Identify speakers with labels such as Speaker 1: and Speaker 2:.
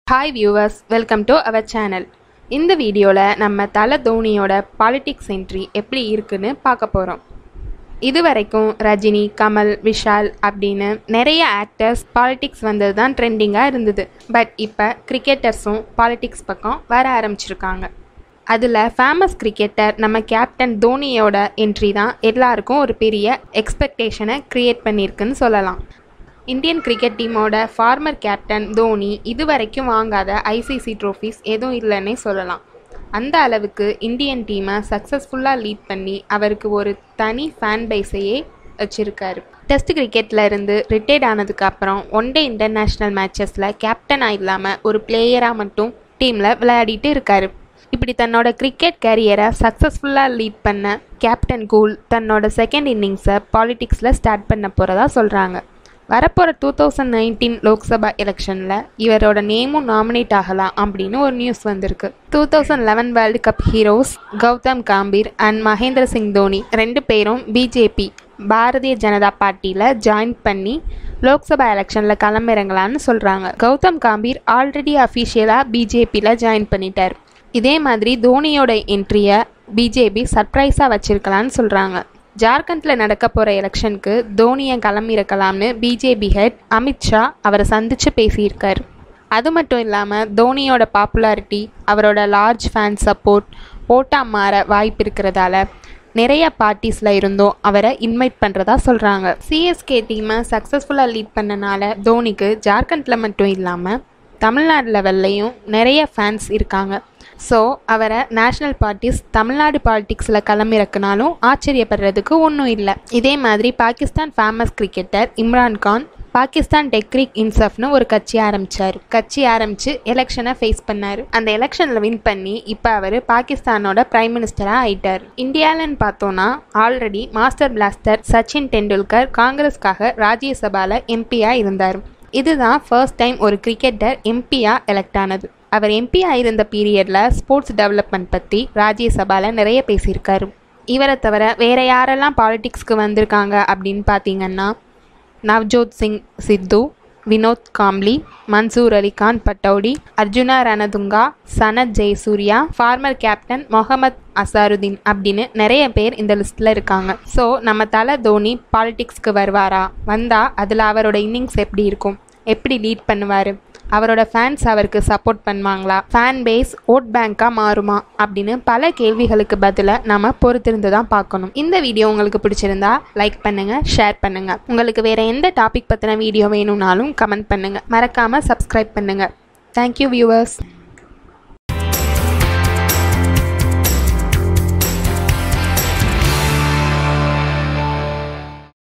Speaker 1: hi viewers welcome to our channel இந்த வீடியோவில் நம்ம தல தோனியோட பாலிடிக்ஸ் என்ட்ரி எப்படி இருக்குன்னு பார்க்க போகிறோம் இது வரைக்கும் ரஜினி கமல் விஷால் அப்படின்னு நிறைய ஆக்டர்ஸ் பாலிடிக்ஸ் வந்தது தான் ட்ரெண்டிங்காக இருந்தது பட் இப்போ கிரிக்கெட்டர்ஸும் பாலிடிக்ஸ் பக்கம் வர ஆரம்பிச்சிருக்காங்க அதில் ஃபேமஸ் கிரிக்கெட்டர் நம்ம கேப்டன் தோனியோட என்ட்ரி தான் எல்லாருக்கும் ஒரு பெரிய எக்ஸ்பெக்டேஷனை க்ரியேட் பண்ணியிருக்குன்னு சொல்லலாம் இந்தியன் கிரிக்கெட் டீமோட ஃபார்மர் கேப்டன் தோனி இது வரைக்கும் வாங்காத ஐசிசி ட்ரோஃபீஸ் எதுவும் இல்லைன்னே சொல்லலாம் அந்த அளவுக்கு இந்தியன் டீமை சக்ஸஸ்ஃபுல்லாக லீட் பண்ணி அவருக்கு ஒரு தனி ஃபேன் பேஸையே வச்சுருக்காரு டெஸ்ட் கிரிக்கெட்டில் இருந்து ரிட்டையர்ட் ஆனதுக்கு அப்புறம் ஒன் டே இன்டர்நேஷ்னல் மேட்சஸில் கேப்டனாக இல்லாமல் ஒரு பிளேயராக மட்டும் டீமில் விளையாடிட்டு இருக்காரு இப்படி தன்னோட கிரிக்கெட் கேரியரை சக்ஸஸ்ஃபுல்லாக லீட் பண்ண கேப்டன் கூல் தன்னோட செகண்ட் இன்னிங்ஸை பாலிடிக்ஸில் ஸ்டார்ட் பண்ண போகிறதா சொல்கிறாங்க வரப்போகிற டூ தௌசண்ட் நைன்டீன் லோக்சபா எலெக்ஷனில் இவரோட நேமும் நாமினேட் ஆகலாம் அப்படின்னு ஒரு நியூஸ் வந்திருக்கு two thousand eleven world cup heroes Gautam Gambhir and Mahendra Singh Dhoni ரெண்டு பேரும் பிஜேபி பாரதிய ஜனதா பார்ட்டியில் ஜாயின் பண்ணி லோக்சபா எலெக்ஷனில் களமிறங்கலான்னு சொல்கிறாங்க கௌதம் காம்பீர் ஆல்ரெடி அஃபிஷியலாக பிஜேபியில் ஜாயின் பண்ணிட்டார் இதே மாதிரி தோனியோட என்ட்ரியை பிஜேபி சர்ப்ரைஸாக வச்சிருக்கலான்னு சொல்கிறாங்க ஜார்க்கண்டில் நடக்க போகிற எலெக்ஷனுக்கு தோனியை களமிறக்கலாம்னு பிஜேபி ஹெட் அமித்ஷா அவரை சந்தித்து பேசியிருக்கார் அது மட்டும் இல்லாமல் தோனியோட பாப்புலாரிட்டி அவரோட லார்ஜ் ஃபேன் சப்போர்ட் ஓட்டாக மாற வாய்ப்பு இருக்கிறதால நிறைய பார்ட்டிஸில் இருந்தும் அவரை இன்வைட் பண்ணுறதா சொல்கிறாங்க சிஎஸ்கே டீமை சக்ஸஸ்ஃபுல்லாக லீட் பண்ணனால தோனிக்கு ஜார்க்கண்டில் மட்டும் இல்லாமல் தமிழ்நாடு லெவல்லையும் நிறைய ஃபேன்ஸ் இருக்காங்க ஸோ அவரை நேஷ்னல் பார்ட்டிஸ் தமிழ்நாடு பாலிடிக்ஸில் களமிறக்குனாலும் ஆச்சரியப்படுறதுக்கு ஒன்றும் இல்லை இதே மாதிரி பாகிஸ்தான் ஃபேமஸ் கிரிக்கெட்டர் இம்ரான் கான் பாகிஸ்தான் டெக்ரிக் இன்சஃப்னு ஒரு கட்சி ஆரம்பித்தார் கட்சி ஆரம்பித்து எலெக்ஷனை ஃபேஸ் பண்ணார் அந்த எலெக்ஷனில் வின் பண்ணி இப்போ அவர் பாகிஸ்தானோட பிரைம் மினிஸ்டராக ஆயிட்டார் இந்தியாவிலன்னு பார்த்தோன்னா already master blaster Sachin Tendulkar காங்கிரஸ்க்காக ராஜ்யசபாவில் எம்பியாக இருந்தார் இதுதான் ஃபர்ஸ்ட் டைம் ஒரு கிரிக்கெட்டர் எம்பியாக எலெக்ட் ஆனது அவர் எம்பியாக இருந்த பீரியடில் ஸ்போர்ட்ஸ் டெவலப்மெண்ட் பற்றி ராஜ்யசபாவில் நிறைய பேசியிருக்காரு இவரை தவிர வேறு யாரெல்லாம் பாலிடிக்ஸ்க்கு வந்திருக்காங்க அப்படின்னு பார்த்தீங்கன்னா நவ்ஜோத் சிங் சித்து வினோத் காம்லி மன்சூர் அலிகான் பட்டௌடி அர்ஜுனா ரணதுங்கா சனத் ஜெயசூர்யா ஃபார்மர் கேப்டன் முகமது அசாருதீன் அப்படின்னு நிறைய பேர் இந்த லிஸ்ட்டில் இருக்காங்க ஸோ நம்ம தலை தோனி பாலிடிக்ஸ்க்கு வருவாரா வந்தால் அதில் அவரோட இன்னிங்ஸ் எப்படி இருக்கும் எப்படி லீட் பண்ணுவார் அவரோட ஃபேன்ஸ் அவருக்கு சப்போர்ட் பண்ணுவாங்களா ஃபேன் பேஸ் ஓட் பேங்காக மாறுமா அப்படின்னு பல கேள்விகளுக்கு பதிலாக நம்ம பொறுத்திருந்து தான் பார்க்கணும் இந்த வீடியோ உங்களுக்கு பிடிச்சிருந்தா லைக் பண்ணுங்கள் ஷேர் பண்ணுங்கள் உங்களுக்கு வேறு எந்த டாபிக் பற்றின வீடியோ வேணும்னாலும் கமெண்ட் பண்ணுங்கள் மறக்காமல் சப்ஸ்கிரைப் பண்ணுங்கள் தேங்க்யூ வியூவர்ஸ்